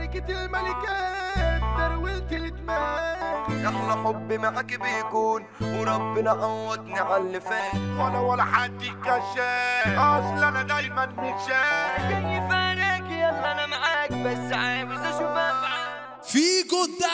ملكة الملكات درويلة الدماغ احلى حب معاك بيكون وربنا عوضني على اللي فات ولا ولا حد يكشاف اصل انا دايما متشاف جاي فارق يلا انا معاك بس عاوز اشوفها معاك فيجو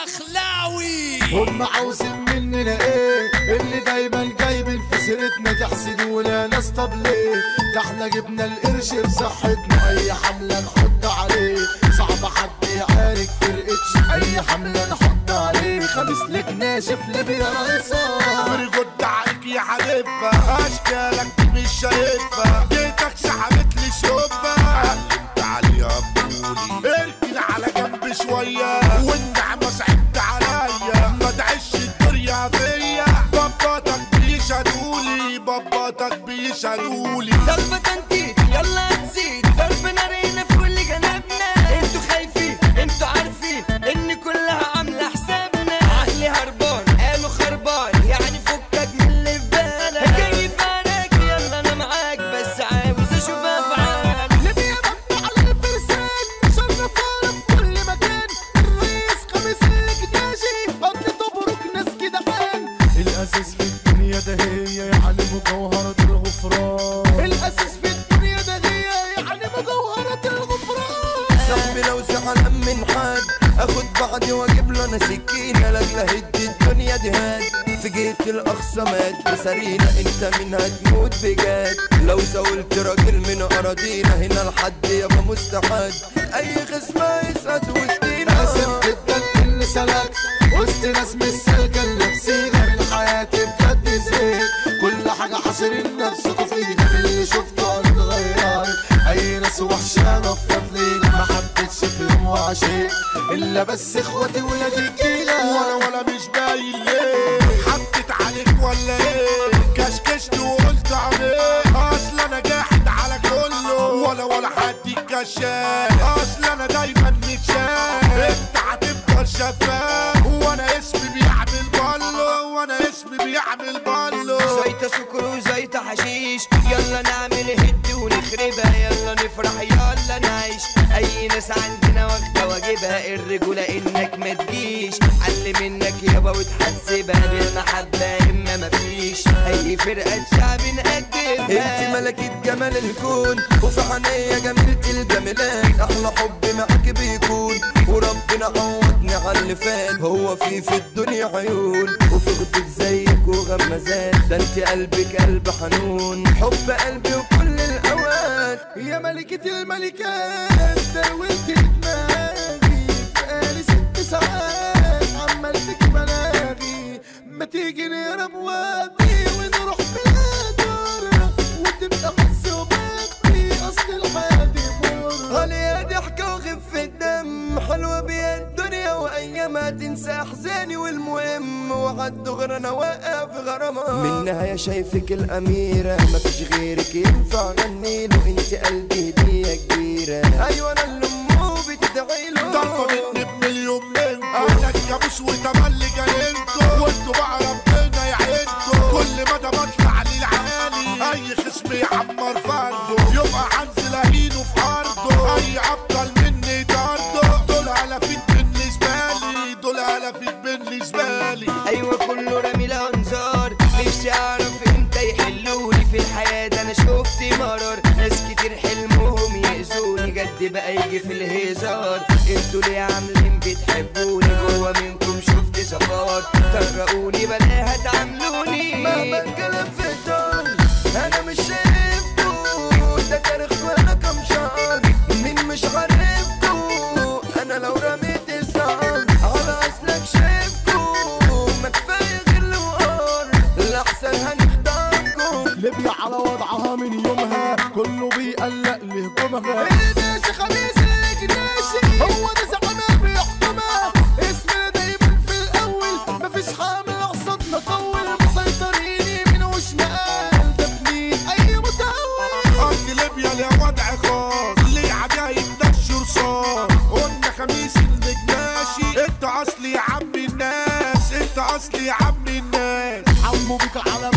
الدخلاوي هم عاوزين مننا ايه اللي دايما جايبين في سيرتنا تحسدونا ناس طب ليه ده احنا جبنا القرش بصحتنا اي حملة نحط عليه صعب حد يعارك فرقتش اي حملة نحط عليه خميس لك ناشف ليبيا رئيسة ورجد عليك يا حليفة اشكالك دي مش شايفها جيتك سحبت لي شوفها علمت عليها بقولي اركن على جنب شوية والنعمة صعبت عليا ما تعيش الدنيا فيا باباتك بيشهدولي باباتك بيشهدولي ضربة تنطيط يلا تزيد ضرب نارينا في كل جنبنا انتوا خايفين انتوا عارفين ان كلها عاملة حسابنا عقلي هربان قالوا خربان يعني فكك من اللي في بالك جاي فارق يلا انا معاك بس عاوز اشوفها فعال ليبيا مبنى على الفرسان مشرفانا في كل مكان الرئيس خميس الجداشي قد تبرك ناس كده حان الاساس في الدنيا ده هي يعني مجوهرة الغفران الاساس في الدنيا ده هي يعني مجوهرة الغفران صاحبي لو زعلان من حد اخد بعضي واجيب له انا سكينه لاجل هد الدنيا دي هاد في جهة الاقصى مات بسرينا انت مين هتموت بجد لو زولت راجل من اراضينا هنا لحد يابا مستحد اي خصم يسقط وسطينا اسف جدا اني سلكت وسط ناس مش سالكة لنفسينا من حياتي بجد زهقت كل حاجة حاصرين نفسكوا فيها من اللي شفته اتغير اي ناس وحشة نفض لينا ما حبيتش فيهم وعشيت الا بس اخواتي ولاد الجيلة ولا ولا مش باين ليه حطيت عليك ولا ايه كشكشت وقلت عليه اصل انا جاحد على كله ولا ولا حد يكشاف اصل انا دايما متشاف انت هتفضل شفاف وانا اسمي بيعمل بالو وانا اسمي بيعمل بالو زيت سكر وزيت حشيش يلا نعمل هد ونخربها يلا نفرح يلا نعيش اي ناس عندنا واخده واجبها الرجوله انك ما تجيش علم منك يابا وتحسبها بالمحبه اما مفيش اي فرقه شعب نقدمها انت ملكة جمال الكون وفي عينيا جميلة الجمالات احلى حب معاك بيكون وربنا عوضني على اللي فات هو في في الدنيا عيون وفي خطوط زيك وغمازات ده انت قلبك قلب حنون حب قلبي وكل الاوقات يا ملكة الملكات درويلة دماغي بقالي ست ساعات عمال فيك بلاغي ما تيجي نهرب وادي ونروح بلاد وتبقى حس وبختي اصل الحياة دي مر عليها ضحكة وخفة دم حلوة بيها الدنيا وأيامها تنسى أحزاني والمهم وعد دغري أنا واقع في غرامها منها يا شايفك الأميرة مفيش غيرك ينفع غنيله انت قلبي هدية كبيرة أيوة أنا اللي أمه بتدعي له ضربة مني بمليون منكم انا الكابوس وتملي جايلكم وانتوا بقى ربنا يعينكم كل مدى بطلع للعالي اي خصم يعمر فرده يبقى هنزل اهينه في ارضه اي ابطال مني طرده دول هلافيت بالنسبه لي دول هلافيت بالنسبه لي ايوه كله رامي الانظار نفسي اعرف امتى يحلوني في الحياه ده انا شفت مرار ناس كتير حلمهم يأذوني جد بقى يجي في الهزار انتوا ليه عاملين بتحبوني جوا منكم شفت سفار طرقوني بلاها تعاملوني مهما الكلام في الدنيا انا مش شايفكو ده تاريخ ولا كم شهر مين مش عارفكو انا لو رميت الزهر على اصلك شايفكو ما كفايه غل وقار الاحسن هنختاركم ليبيا على وضعها من يومها كله بيقلق لهجومها الناس خميس الجناشي هو ده زعمها بيحكمها اسمنا دايما في الاول مفيش حامل اقصادنا طول مسيطرين يمين وشمال دفنين اي متهور ارض ليبيا ليها وضع خاص ليه عجايب دش رصاص قلنا خميس النجاشي انت اصلي يا عم الناس انت اصلي يا عم الناس عمو بيك على